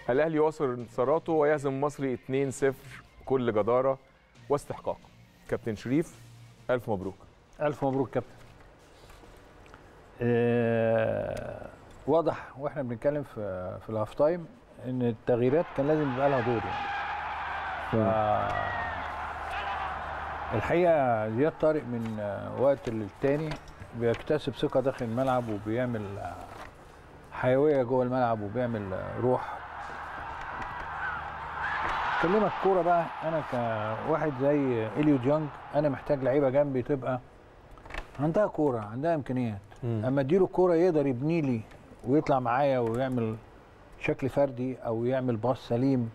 الاهلي واصل انتصاراته ويهزم المصري 2-0 كل جداره واستحقاق كابتن شريف الف مبروك الف مبروك كابتن آه واضح واحنا بنتكلم في في الهاف تايم ان التغييرات كان لازم يبقى لها دور يعني ف الحقيقه زياد طارق من آه، وقت للتاني بيكتسب ثقه داخل الملعب وبيعمل آه، حيويه جوه الملعب وبيعمل آه، روح كلمك كوره بقى انا كواحد زي اليو ديونج انا محتاج لعيبه جنبي تبقى عندها كوره عندها امكانيات اما اديله الكوره يقدر يبني لي ويطلع معايا ويعمل شكل فردي او يعمل باص سليم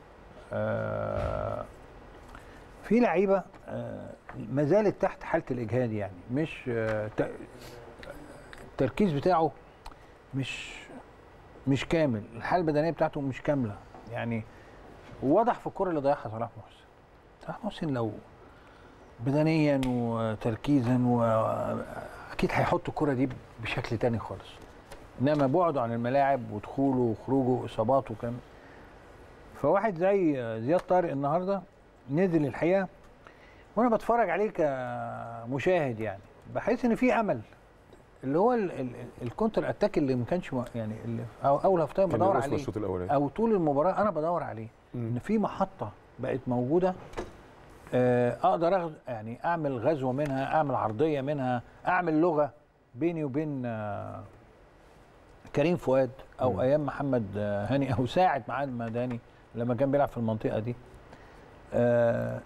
آه في لعيبه آه ما زالت تحت حاله الاجهاد يعني مش آه ت- التركيز بتاعه مش مش كامل الحاله البدنيه بتاعته مش كامله يعني واضح في الكره اللي ضيعها صلاح محسن صلاح محسن لو بدنيا وتركيزا واكيد هيحط الكره دي بشكل تاني خالص انما بعده عن الملاعب ودخوله وخروجه واصاباته وكلام فواحد زي زياد طارق النهارده نزل الحقيقه وانا بتفرج عليه كمشاهد يعني بحس ان في امل اللي هو ال- ال- الكونتر اتاك اللي ما كانش م- يعني اللي او اول هاف تايم كان بدور الأسوأ عليه الشوط الاولاني او طول المباراه انا بدور عليه ان في محطه بقت موجوده آه، اقدر أخد يعني اعمل غزوه منها اعمل عرضيه منها اعمل لغه بيني وبين آه، كريم فؤاد او مم. ايام محمد آه، هاني او ساعه معاه مداني لما كان بيلعب في المنطقه دي آه،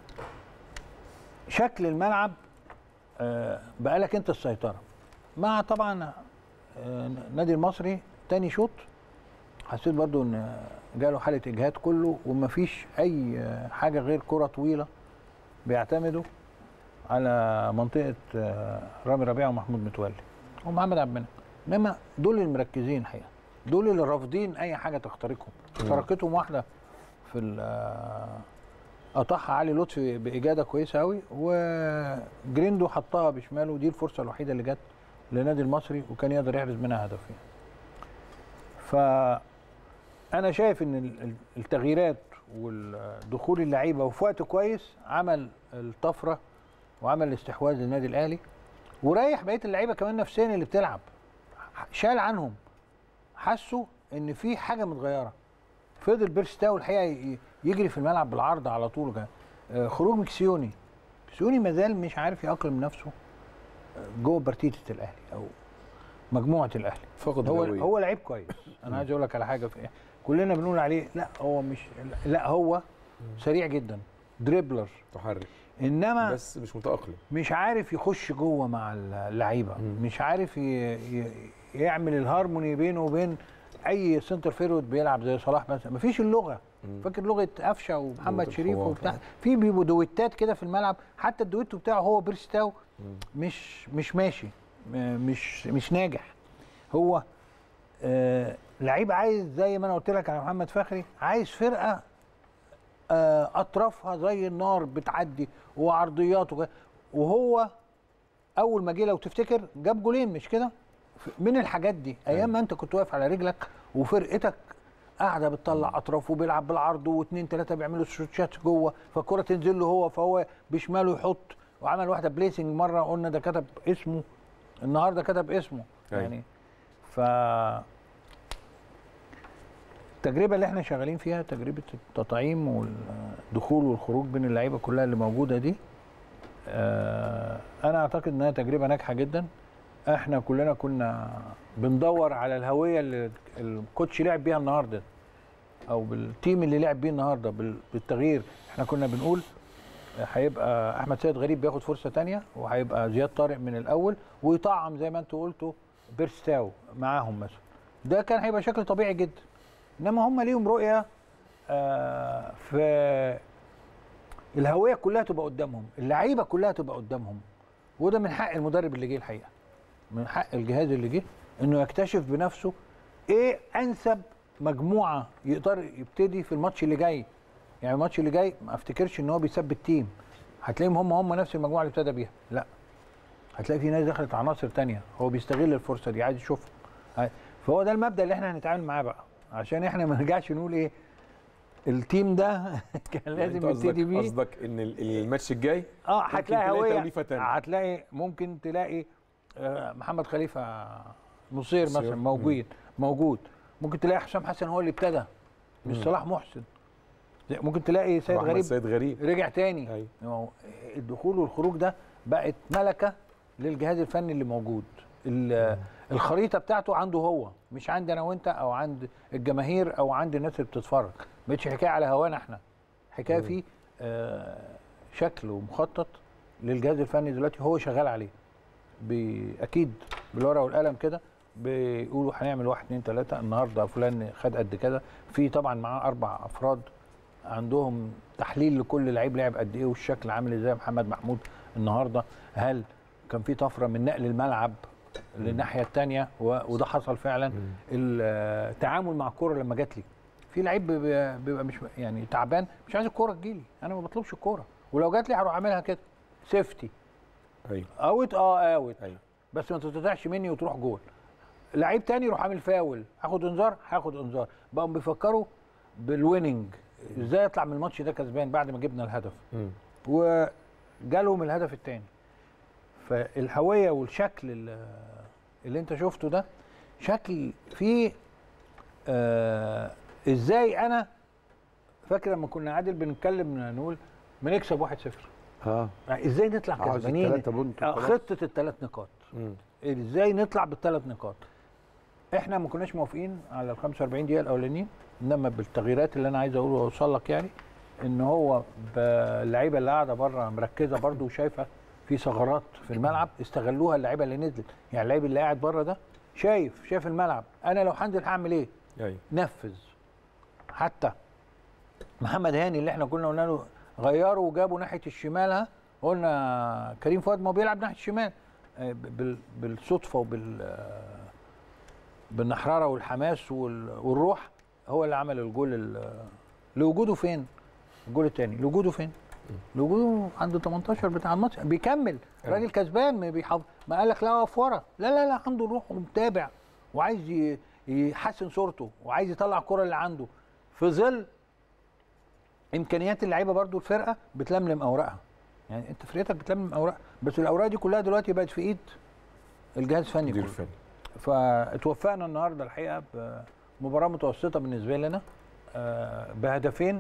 شكل الملعب آه، بقى لك انت السيطره مع طبعا آه، النادي المصري تاني شوط حسيت برضو ان جاله حاله اجهاد كله ومفيش اي حاجه غير كره طويله بيعتمدوا على منطقه آه، رامي ربيعه ومحمود متولي ومحمد عبد المنعم انما دول اللي مركزين الحقيقه دول اللي رافضين اي حاجه تخترقهم اخترقتهم واحده في ال- آه، قطعها علي لطفي باجاده كويسه قوي وجريندو حطها بشماله ودي الفرصه الوحيده اللي جت للنادي المصري وكان يقدر يحرز منها هدف يعني. ف انا شايف ان ال- ال- التغييرات والدخول اللعيبه وفي وقت كويس عمل الطفره وعمل الاستحواذ للنادي الاهلي وريح بقيه اللعيبه كمان نفسيا اللي بتلعب شال عنهم حسوا ان في حاجه متغيره فضل بيرستاو الحقيقه ي- يجري في الملعب بالعرض على طول كده. آه، خروج مكسيوني مكسيوني مازال مش عارف يأقلم نفسه آه، جوه بارتيتة الاهلي او مجموعه الاهلي فقد هو الهوية. هو لعيب كويس انا عايز اقول لك على حاجه في كلنا بنقول عليه لا هو مش لا هو سريع جدا دريبلر متحرك انما بس مش متاقلم مش عارف يخش جوه مع اللعيبه مش عارف ي... ي... يعمل الهارموني بينه وبين اي سنتر فيرود بيلعب زي صلاح مثلا مفيش اللغه فاكر لغه قفشه ومحمد لغة شريف الحوار. وبتاع في بيبقوا دويتات كده في الملعب حتى الدويتو بتاعه هو بيرستاو مش مش ماشي م- مش مش ناجح هو آه لعيب عايز زي ما انا قلت لك على محمد فخري عايز فرقه آه اطرافها زي النار بتعدي وعرضيات وكده. وهو اول ما جه لو تفتكر جاب جولين مش كده ف- من الحاجات دي ايام ما انت كنت واقف على رجلك وفرقتك قاعده بتطلع اطراف وبيلعب بالعرض واثنين ثلاثه بيعملوا شوتشات جوه فالكره تنزل له هو فهو بشماله يحط وعمل واحده بليسنج مره قلنا ده كتب اسمه النهارده كتب اسمه أيوة. يعني ف التجربه اللي احنا شغالين فيها تجربه التطعيم والدخول والخروج بين اللعيبه كلها اللي موجوده دي آه، انا اعتقد انها تجربه ناجحه جدا احنا كلنا كنا بندور على الهويه اللي الكوتش لعب بيها النهارده او بالتيم اللي لعب بيه النهارده بال- بالتغيير احنا كنا بنقول هيبقى احمد سيد غريب بياخد فرصه تانية وهيبقى زياد طارق من الاول ويطعم زي ما انتوا قلتوا بيرستاو معاهم مثلا ده كان هيبقى شكل طبيعي جدا انما هم ليهم رؤيه آه في الهويه كلها تبقى قدامهم اللعيبه كلها تبقى قدامهم وده من حق المدرب اللي جه الحقيقه من حق الجهاز اللي جه انه يكتشف بنفسه ايه انسب مجموعه يقدر يبتدي في الماتش اللي جاي يعني الماتش اللي جاي ما افتكرش ان هو بيثبت تيم هتلاقيهم هم هم نفس المجموعه اللي ابتدى بيها لا هتلاقي في ناس دخلت عناصر تانية هو بيستغل الفرصه دي عايز يشوفها هاي- فهو ده المبدا اللي احنا هنتعامل معاه بقى عشان احنا ما نرجعش نقول ايه التيم ده كان لازم أنت قصدك- يبتدي بيه قصدك ان ال- الماتش الجاي اه ممكن هتلاقي تلاقي هويه توليفة تانية. هتلاقي ممكن تلاقي آه، محمد خليفه نصير نصير. مثلا موجود موجود ممكن تلاقي حسام حسن هو اللي ابتدى مش مم. صلاح محسن ممكن تلاقي سيد أحمد غريب سيد غريب رجع تاني أيوة. ما هو الدخول والخروج ده بقت ملكه للجهاز الفني اللي موجود ال- الخريطه بتاعته عنده هو مش عندي انا وانت او عند الجماهير او عند الناس اللي بتتفرج ما بقتش حكايه على هوانا احنا حكايه مم. في آه، شكل ومخطط للجهاز الفني دلوقتي هو شغال عليه ب- اكيد بالورقه والقلم كده بيقولوا هنعمل واحد اتنين تلاته النهارده فلان خد قد كده في طبعا معاه اربع افراد عندهم تحليل لكل لعيب لعب قد ايه والشكل عامل ازاي محمد محمود النهارده هل كان في طفره من نقل الملعب للناحيه الثانيه وده حصل فعلا مم. التعامل مع الكوره لما جات لي في لعيب بيبقى بيبقى مش يعني تعبان مش عايز الكوره تجيلي انا ما بطلبش الكوره ولو جات لي هروح اعملها كده سيفتي ايوه اوت اه اوت ايوه بس ما تتقطعش مني وتروح جول لعيب تاني يروح عامل فاول هاخد انذار هاخد انذار بقوا بيفكروا بالويننج ازاي اطلع من الماتش ده كسبان بعد ما جبنا الهدف مم. وجالهم الهدف الثاني فالهويه والشكل اللي, اللي انت شفته ده شكل فيه آه ازاي انا فاكر لما كنا عادل بنتكلم نقول بنكسب 1-0 اه ازاي نطلع عاوز كسبانين التلاتة بونت آه، وخلاص. خطه الثلاث نقاط مم. ازاي نطلع بالثلاث نقاط احنا ما كناش موافقين على ال 45 دقيقه الاولانيين انما بالتغييرات اللي انا عايز اقوله واوصل لك يعني ان هو باللعيبه اللي قاعده بره مركزه برده وشايفه في ثغرات في الملعب استغلوها اللعيبه اللي نزلت يعني اللعيب اللي قاعد بره ده شايف شايف الملعب انا لو هنزل هعمل ايه ايوه نفذ حتى محمد هاني اللي احنا كنا قلنا له غيره وجابه ناحيه الشمال ها قلنا كريم فؤاد ما هو بيلعب ناحيه الشمال آه، بال- بالصدفه وبال آه، بالنحراره والحماس وال- والروح هو اللي عمل الجول ال- لوجوده فين؟ الجول الثاني لوجوده فين؟ لوجوده عند 18 بتاع الماتش بيكمل راجل كسبان ما بيحافظ ما قال لك لا اقف ورا لا لا لا عنده روح ومتابع وعايز ي- يحسن صورته وعايز يطلع الكره اللي عنده في ظل امكانيات اللعيبه برضو الفرقه بتلملم اوراقها يعني انت فرقتك بتلملم اوراق بس الاوراق دي كلها دلوقتي بقت في ايد الجهاز الفني مدير كله الفني فاتوفقنا النهارده الحقيقه بمباراه متوسطه بالنسبه لنا آه، بهدفين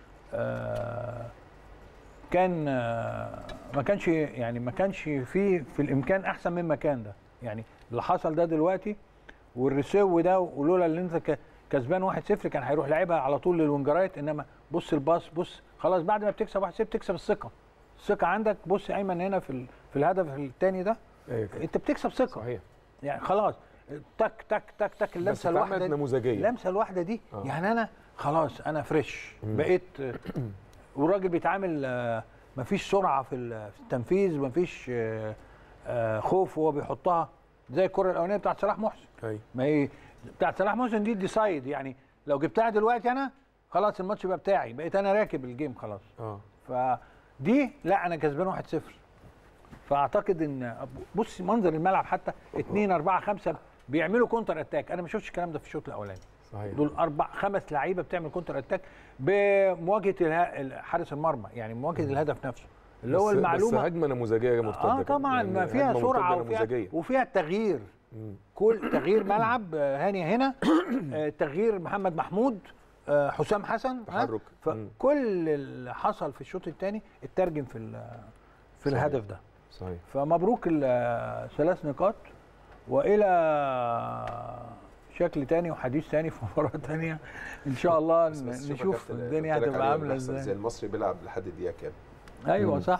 آه، كان آه، ما كانش يعني ما كانش في في الامكان احسن مما كان ده يعني اللي حصل ده دلوقتي والريسيو ده ولولا اللي انت ك- كسبان 1-0 كان هيروح لعبها على طول للونجرايت انما بص الباص بص خلاص بعد ما بتكسب 1-0 تكسب الثقه الثقه عندك بص ايمن هنا في ال- في الهدف الثاني ده ايوه كده. انت بتكسب ثقه صحيح يعني خلاص تك تك تك تك بس اللمسه اتعملت الواحده دي- نموذجيه اللمسه الواحده دي آه. يعني انا خلاص انا فريش مم. بقيت والراجل بيتعامل آه، مفيش سرعه في ال- في التنفيذ مفيش آه، آه، خوف وهو بيحطها زي الكره الاولانيه بتاعت صلاح محسن ايوه ما هي بتاعت صلاح محسن دي ديسايد يعني لو جبتها دلوقتي انا خلاص الماتش بقى بتاعي بقيت انا راكب الجيم خلاص اه فدي لا انا كسبان 1-0 فاعتقد ان بص منظر الملعب حتى 2 4 5 بيعملوا كونتر اتاك انا ما شفتش الكلام ده في الشوط الاولاني صحيح دول اربع خمس لعيبه بتعمل كونتر اتاك بمواجهه اله- حارس المرمى يعني مواجهه الهدف نفسه اللي هو بس- المعلومه بس هجمه نموذجيه مرتده اه كده. طبعا يعني ما فيها هجمة سرعه مرتدة وفيها, نموذجيه وفيها تغيير مم. كل تغيير ملعب آه، هاني هنا آه، تغيير محمد محمود آه، حسام حسن ها؟ تحرك. مم. فكل اللي حصل في الشوط الثاني اترجم في ال- في صحيح. الهدف ده صحيح فمبروك الثلاث نقاط والى شكل تاني وحديث تاني في مباراه تانيه ان شاء الله بس- بس شوف يا نشوف كابتن، الدنيا قلت لك هتبقى عليه عامله بيحصل زي ازاي المصري بيلعب لحد الدقيقه كام ايوه مم. صح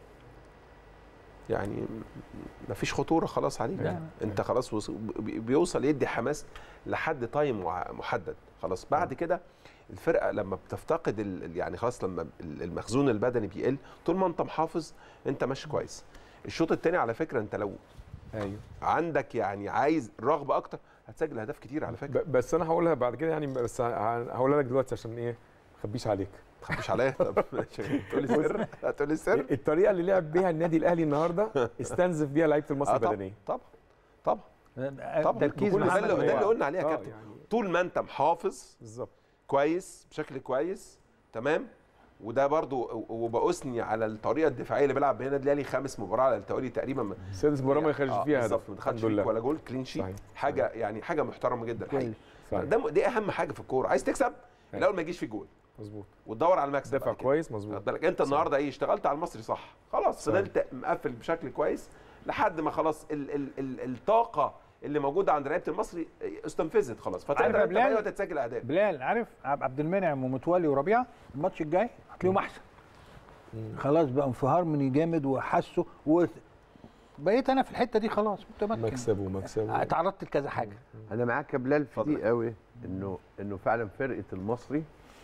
يعني مفيش خطوره خلاص عليه لا. انت خلاص وص- بي- بيوصل يدي حماس لحد تايم مع- محدد خلاص بعد كده الفرقه لما بتفتقد ال- ال- يعني خلاص لما ال- المخزون البدني بيقل طول ما انت محافظ انت ماشي كويس الشوط الثاني على فكره انت لو ايوه عندك يعني عايز رغبه اكتر هتسجل اهداف كتير على فكره ب- بس انا هقولها بعد كده يعني بس ه- هقولها لك دلوقتي عشان ايه ما اخبيش عليك ما تخافش عليا طب ماشي. تقول لي سر هتقول لي سر الطريقه اللي لعب بيها النادي الاهلي النهارده استنزف بيها لعيبه المصري آه طبعا البدنيه طبعا طبعا طبعا تركيز بكل- ده محمد اللي- ده اللي هو- قلنا عليه يا آه، كابتن يعني طول ما انت محافظ بالظبط كويس بشكل كويس تمام وده برضو و- وبأثني على الطريقه الدفاعيه اللي بيلعب بيها النادي الاهلي خامس مباراه على التوالي تقريبا ما- سادس مباراه ما يخرجش آه، فيها بالظبط هدف ما دخلش الحمد فيك لله ولا جول كلين شيت صحيح. حاجه يعني حاجه محترمه جدا الحقيقه صحيح ده دي اهم حاجه في الكوره عايز تكسب الاول ما يجيش في جول مظبوط وتدور على المكسب دافع بعد كده. كويس مظبوط خد بالك انت النهارده ايه اشتغلت على المصري صح خلاص صحيح. فضلت مقفل بشكل كويس لحد ما خلاص ال ال ال الطاقه اللي موجوده عند لعيبه المصري استنفذت خلاص عارف يا فتقدر انت في بلال؟ اي وقت تسجل اهداف بلال عارف عب- عبد المنعم ومتولي وربيعه الماتش الجاي هتلاقيهم احسن خلاص بقى انفهار مني جامد وحسوا و... بقيت انا في الحته دي خلاص متمكن مكسبه مكسبه اتعرضت لكذا حاجه انا معاك يا بلال في اتفضل. دي قوي انه انه فعلا فرقه المصري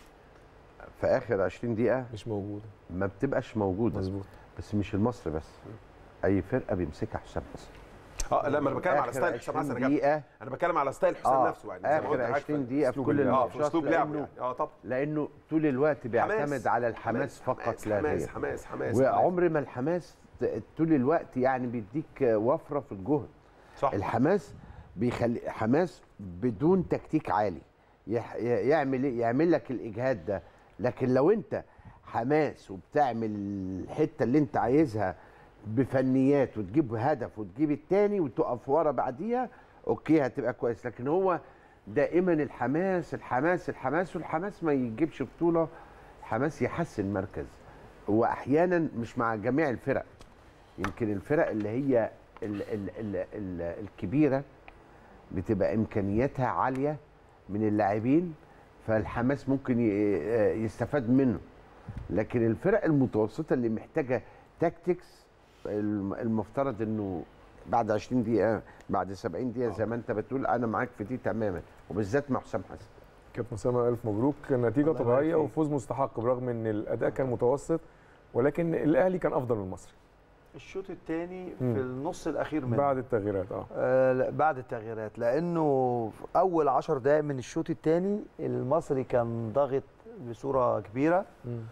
في اخر 20 دقيقه مش موجوده ما بتبقاش موجوده مظبوط بس مش المصري بس اي فرقه بيمسكها حسام حسن اه لا ما انا بتكلم على آخر ستايل حسام 20 حسن يا كابتن. دقيقه انا بتكلم على ستايل حسام آه، نفسه يعني زي ما قلت اخر لحضرتك 20 دقيقه في أسلوب كل اللعب. اه في اسلوب لعبه لأنه- يعني اه طبعا لانه طول الوقت بيعتمد حماس. على الحماس فقط حماس لا حماس غير حماس حماس وعمر ما الحماس ت- طول الوقت يعني بيديك وفره في الجهد صح الحماس بيخلي حماس بدون تكتيك عالي يح... ي- يعمل إيه؟ يعمل لك الاجهاد ده لكن لو انت حماس وبتعمل الحته اللي انت عايزها بفنيات وتجيب هدف وتجيب التاني وتقف ورا بعديها اوكي هتبقى كويس لكن هو دائما الحماس الحماس الحماس والحماس ما يجيبش بطوله حماس يحسن مركز واحيانا مش مع جميع الفرق يمكن الفرق اللي هي ال ال ال ال الكبيره بتبقى امكانياتها عاليه من اللاعبين فالحماس ممكن ي- يستفاد منه لكن الفرق المتوسطه اللي محتاجه تاكتكس الم- المفترض انه بعد 20 دقيقه بعد 70 دقيقه زي ما انت بتقول انا معاك في دي تماما وبالذات مع حسام حسن كابتن اسامه الف مبروك نتيجه الله طبيعيه يبارك وفوز مستحق برغم ان الاداء كان متوسط ولكن الاهلي كان افضل من المصري الشوط الثاني مم. في النص الاخير منه بعد التغييرات اه آه لا، بعد التغييرات لانه في اول 10 دقائق من الشوط الثاني المصري كان ضاغط بصوره كبيره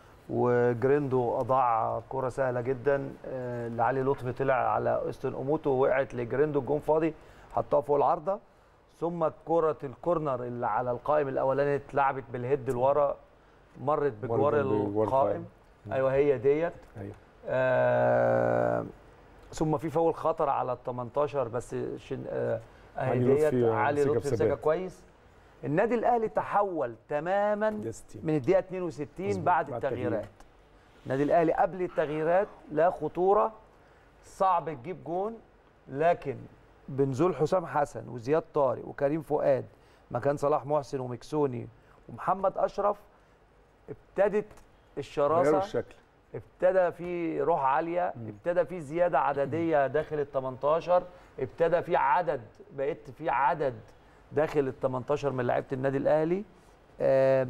وجريندو اضاع كره سهله جدا آه، لعلي لطفي طلع على استون اوموتو وقعت لجريندو الجون فاضي حطها فوق العارضه ثم كره الكورنر اللي على القائم الاولاني اتلعبت بالهيد لورا مرت بجوار مرت بجوار القائم. القائم ايوه هي ديت ايوه آه ثم في فاول خطر على ال 18 بس شن آه اهي علي ديت لطفي علي مسكها لطفي مسكها بثبات. كويس النادي الاهلي تحول تماما ده 60 من الدقيقه 62 مظبوط، بعد بعد التغييرات النادي الاهلي قبل التغييرات لا خطوره صعب تجيب جون لكن بنزول حسام حسن وزياد طارق وكريم فؤاد مكان صلاح محسن ومكسوني ومحمد اشرف ابتدت غيروا الشراسه الشكل ابتدى في روح عاليه ابتدى في زياده عدديه داخل ال 18 ابتدى في عدد بقيت في عدد داخل ال 18 من لعيبه النادي الاهلي آه،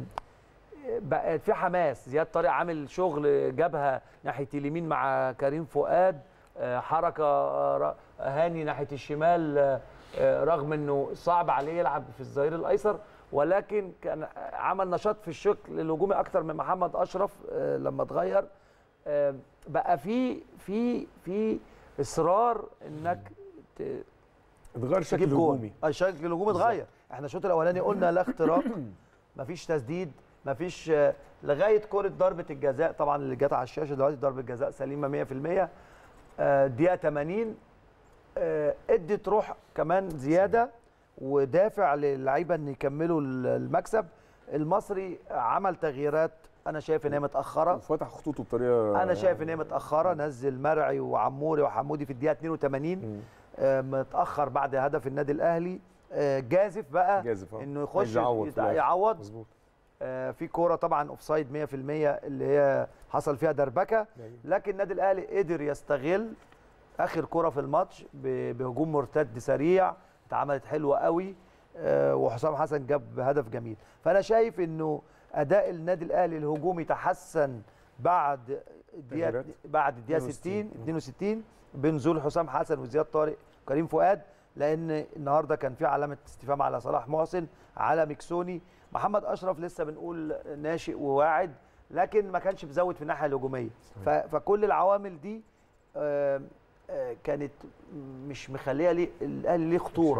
بقى في حماس زياد طارق عامل شغل جبهه ناحيه اليمين مع كريم فؤاد آه، حركه آه، ر- هاني ناحيه الشمال آه، آه، رغم انه صعب عليه يلعب في الظهير الايسر ولكن كان عمل نشاط في الشكل الهجومي اكتر من محمد اشرف آه، لما اتغير آه، بقى في في في اصرار انك ت- اتغير شكل تجيب جول هجومي آه، الشكل الهجومي اتغير احنا الشوط الاولاني قلنا لا اختراق مفيش تسديد مفيش آه، لغايه كره ضربه الجزاء طبعا اللي جت على الشاشه دلوقتي ضربه جزاء سليمه 100% آه، دقيقه 80 آه، ادت روح كمان زياده ودافع للعيبه ان يكملوا ال- المكسب المصري عمل تغييرات انا شايف ان هي متاخره وفتح خطوطه بطريقه انا شايف ان هي متاخره نزل مرعي وعموري وحمودي في الدقيقه 82 مم. آه، متاخر بعد هدف النادي الاهلي آه، جازف بقى جازف آه. انه عايز يخش يعوض في يتع- الآخر. يعوض مظبوط آه، في كوره طبعا اوفسايد 100% اللي هي حصل فيها دربكه أيوة. لكن النادي الاهلي قدر يستغل اخر كوره في الماتش ب- بهجوم مرتد سريع اتعملت حلوه قوي آه، وحسام حسن جاب هدف جميل فانا شايف انه اداء النادي الاهلي الهجومي تحسن بعد الدقيقه تغييرات. بعد الدقيقه 60 62 بنزول حسام حسن وزياد طارق وكريم فؤاد لان النهارده كان في علامه استفهام على صلاح محسن على مكسوني محمد اشرف لسه بنقول ناشئ وواعد لكن ما كانش بيزود في الناحيه الهجوميه ف- فكل العوامل دي آه، آه، كانت مش مخليه ليه الاهلي ليه خطوره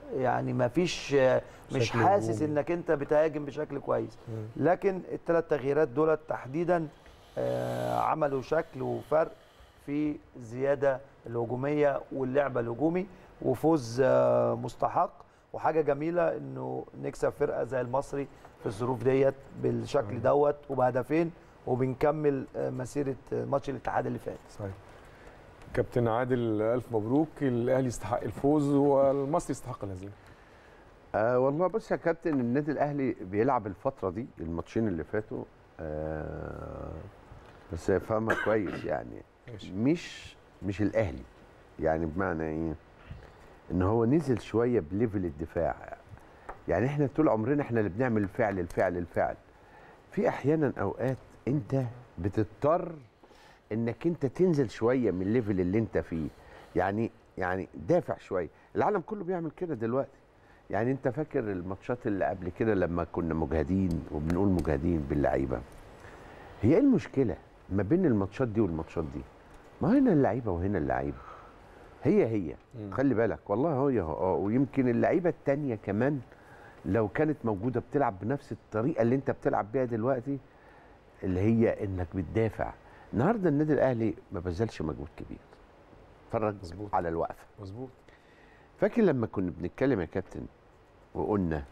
يعني ما فيش آه، مش بشكل حاسس هجومي. انك انت بتهاجم بشكل كويس لكن الثلاث تغييرات دولت تحديدا آه، عملوا شكل وفرق في الزياده الهجوميه واللعبه الهجومي وفوز آه، مستحق وحاجه جميله انه نكسب فرقه زي المصري في الظروف ديت بالشكل دوت وبهدفين وبنكمل آه، مسيره آه، ماتش الاتحاد اللي فات صحيح كابتن عادل الف مبروك الاهلي يستحق الفوز والمصري يستحق الهزيمه آه والله بص يا كابتن النادي الاهلي بيلعب الفتره دي الماتشين اللي فاتوا آه بس فاهمها كويس يعني ماشي مش مش الاهلي يعني بمعنى ايه ان هو نزل شويه بليفل الدفاع يعني احنا طول عمرنا احنا اللي بنعمل الفعل الفعل الفعل في احيانا اوقات انت بتضطر انك انت تنزل شويه من الليفل اللي انت فيه يعني يعني دافع شويه العالم كله بيعمل كده دلوقتي يعني انت فاكر الماتشات اللي قبل كده لما كنا مجهدين وبنقول مجهدين باللعيبه هي ايه المشكله ما بين الماتشات دي والماتشات دي ما هنا اللعيبه وهنا اللعيبه هي هي مم. خلي بالك والله هي اه ويمكن اللعيبه التانية كمان لو كانت موجوده بتلعب بنفس الطريقه اللي انت بتلعب بيها دلوقتي اللي هي انك بتدافع النهارده النادي الاهلي ما بذلش مجهود كبير اتفرج مظبوط. على الوقفه مظبوط فاكر لما كنا بنتكلم يا كابتن وقلنا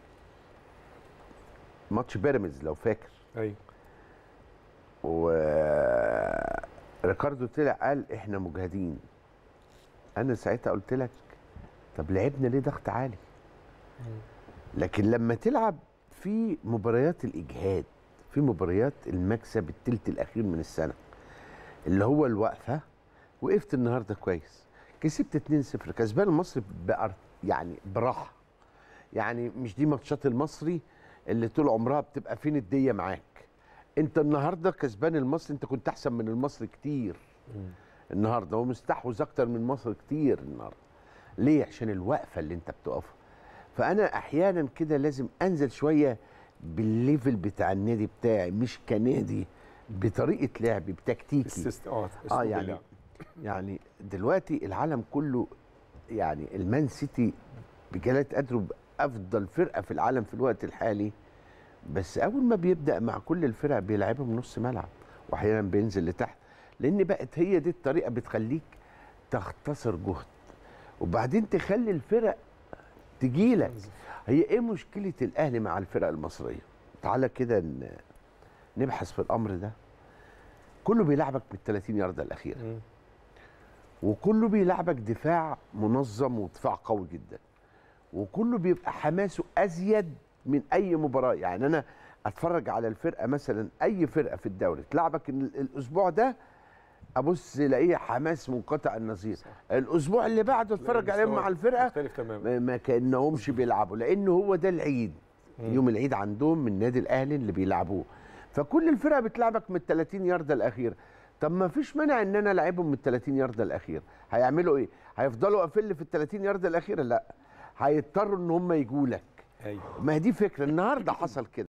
ماتش بيراميدز لو فاكر ايوه و ريكاردو طلع قال احنا مجهدين انا ساعتها قلت لك طب لعبنا ليه ضغط عالي لكن لما تلعب في مباريات الاجهاد في مباريات المكسب التلت الاخير من السنه اللي هو الوقفه وقفت النهارده كويس كسبت 2-0 كسبان المصري بأر... يعني براحه يعني مش دي ماتشات المصري اللي طول عمرها بتبقى فين الديه معاك انت النهارده كسبان المصري انت كنت احسن من المصري كتير النهارده ومستحوذ اكتر من مصر كتير النهارده ليه عشان الوقفه اللي انت بتقفها فانا احيانا كده لازم انزل شويه بالليفل بتاع النادي بتاعي مش كنادي بطريقه لعبي بتكتيكي السيست اه اه أسلوب يعني اللعب. يعني دلوقتي العالم كله يعني المان سيتي بجلاله قدره افضل فرقه في العالم في الوقت الحالي بس اول ما بيبدا مع كل الفرق بيلعبهم نص ملعب واحيانا بينزل لتحت لان بقت هي دي الطريقه بتخليك تختصر جهد وبعدين تخلي الفرق تجيلك هي ايه مشكله الاهلي مع الفرق المصريه تعالى كده ن- نبحث في الامر ده كله بيلعبك بال 30 يارده الاخيره مم. وكله بيلعبك دفاع منظم ودفاع قوي جدا وكله بيبقى حماسه ازيد من اي مباراه يعني انا اتفرج على الفرقه مثلا اي فرقه في الدوري تلعبك ال- الاسبوع ده ابص الاقيه حماس منقطع النظير الاسبوع اللي بعده اتفرج عليهم المستوى مع الفرقه مختلف تماما ما- ما كانهمش بيلعبوا لان هو ده العيد مم. يوم العيد عندهم من النادي الاهلي اللي بيلعبوه فكل الفرقه بتلعبك من ال 30 يارده الاخيره طب ما فيش مانع ان انا العبهم من ال 30 يارده الاخيره هيعملوا ايه هيفضلوا قافل في ال 30 يارده الاخيره لا هيضطروا ان هم يجوا لك ايوه ما هي دي فكره النهارده حصل كده